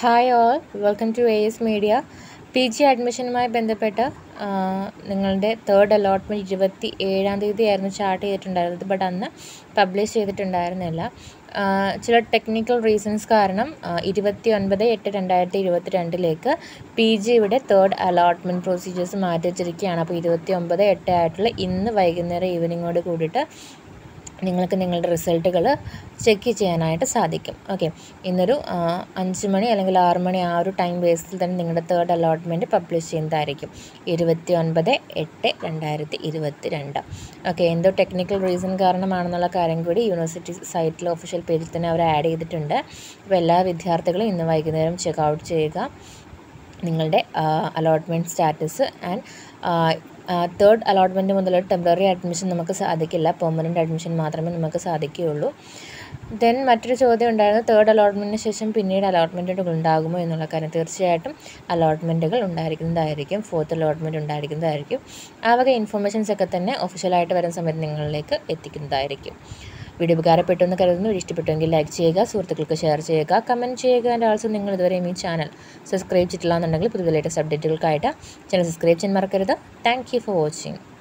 hi all welcome to A S media P G അഡ്മിഷനുമായി ബന്ധപ്പെട്ട് ആ, നിങ്ങളുടെ തേർഡ് അലോട്ട്മെൻറ്റ് ഇരുപത്തി ഏഴാം തീയതി ആയിരുന്നു സ്റ്റാർട്ട് ചെയ്തിട്ടുണ്ടായിരുന്നത് ബട്ട് അന്ന് പബ്ലിഷ് ചെയ്തിട്ടുണ്ടായിരുന്നില്ല ആ, ചില ടെക്നിക്കൽ റീസൺസ് കാരണം ഇരുപത്തി ഒൻപത് എട്ട് രണ്ടായിരത്തി ഇരുപത്തി രണ്ടിലേക്ക് പി ജിയുടെ തേർഡ് അലോട്ട്മെൻറ്റ് പ്രൊസീജിയേഴ്സ് മാറ്റി വെച്ചിരിക്കുകയാണ് അപ്പോൾ ഇരുപത്തി ഒമ്പത് എട്ട് ആയിട്ടുള്ള ഇന്ന് വൈകുന്നേരം ഈവനിങ്ങോട് കൂടിയിട്ട് നിങ്ങൾക്ക് നിങ്ങളുടെ റിസൾട്ടുകൾ ചെക്ക് ചെയ്യാനായിട്ട് സാധിക്കും ഓക്കെ ഇന്നൊരു ആ, അഞ്ച് മണി അല്ലെങ്കിൽ ആറ് മണി ആ ഒരു ടൈം ബേസിൽ തന്നെ നിങ്ങളുടെ തേർഡ് അലോട്ട്മെൻറ്റ് പബ്ലിഷ് ചെയ്യുന്നതായിരിക്കും ഇരുപത്തി ഒൻപത് എട്ട് രണ്ടായിരത്തി ഇരുപത്തി രണ്ട് ഓക്കെ എന്തോ ടെക്നിക്കൽ റീസൺ കാരണമാണെന്നുള്ള കാര്യം കൂടി യൂണിവേഴ്സിറ്റി സൈറ്റിൽ ഒഫീഷ്യൽ പേജിൽ തന്നെ അവർ ആഡ് ചെയ്തിട്ടുണ്ട് അപ്പോൾ എല്ലാ വിദ്യാർത്ഥികളും ഇന്ന് വൈകുന്നേരം ചെക്ക് ഔട്ട് ചെയ്യുക നിങ്ങളുടെ allotment status and third allotment മുതൽ ടെമ്പററി അഡ്മിഷൻ നമുക്ക് സാധിക്കില്ല പെർമനൻറ്റ് അഡ്മിഷൻ മാത്രമേ നമുക്ക് സാധിക്കുകയുള്ളൂ ദെൻ മറ്റൊരു ചോദ്യം ഉണ്ടായിരുന്നു തേർഡ് അലോട്ട്മെൻറ്റിന് ശേഷം പിന്നീട് അലോട്ട്മെൻറ്റുകൾ ഉണ്ടാകുമോ എന്നുള്ള കാര്യം തീർച്ചയായിട്ടും അലോട്ട്മെൻറ്റുകൾ ഉണ്ടായിരിക്കുന്നതായിരിക്കും ഫോർത്ത് അലോട്ട്മെൻറ്റ് ഉണ്ടായിരിക്കുന്നതായിരിക്കും ആ വക ഇൻഫർമേഷൻസ് ഒക്കെ തന്നെ ഒഫീഷ്യലായിട്ട് വരുന്ന സമയത്ത് നിങ്ങളിലേക്ക് എത്തിക്കുന്നതായിരിക്കും വീഡിയോ ഉപകാരപ്പെട്ടു എന്ന് കരുതുന്നു വീഡിയോ ഇഷ്ടപ്പെട്ടുവെങ്കിൽ ലൈക്ക് ചെയ്യുക സുഹൃത്തുക്കൾക്ക് ഷെയർ ചെയ്യുക കമൻറ്റ് ചെയ്യുക ആൻഡ് ആൾസോ നിങ്ങൾ ഇതുവരെയും ഈ ചാനൽ സബ്സ്ക്രൈബ് ചെയ്തിട്ടില്ല എന്നുണ്ടെങ്കിൽ പുതിയ ലേറ്റസ്റ്റ് അപ്ഡേറ്റുകൾക്കായിട്ട് ചാനൽ സബ്സ്ക്രൈബ് ചെയ്യാൻ മറക്കരുത് താങ്ക് യു ഫോർ വാച്ചിങ്